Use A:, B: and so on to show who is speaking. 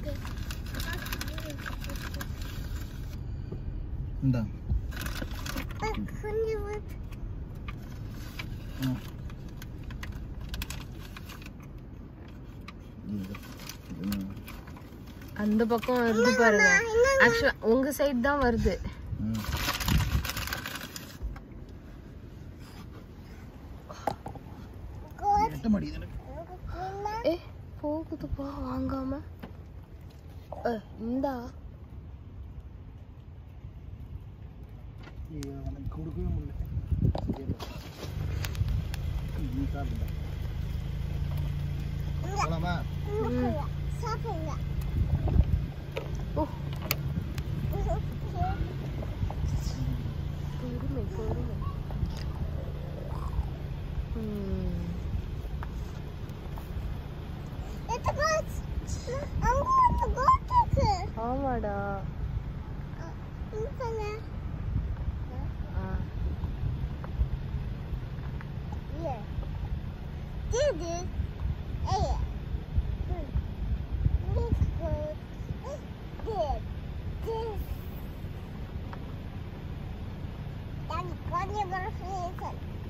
A: இந்தா ஆ. இது, இது,
B: அந்த பக்கம் வருது பாருங்க ஆக்சுவலா உங்க சைடு தான் வருது
A: ம். எட்ட மாட்டேங்குது எனக்கு.
B: ஏ போகுதுப்பா வாங்காம ஏ, இந்தா
A: ஐயோ, எனக்கு கொடுக்கவே முடியல சரியா நீ சாப்பிடுடா போலாமா
B: ஓ பொறுமை பொறுமை ம். ஆமாடா ஆ.
C: Daddy, got your version.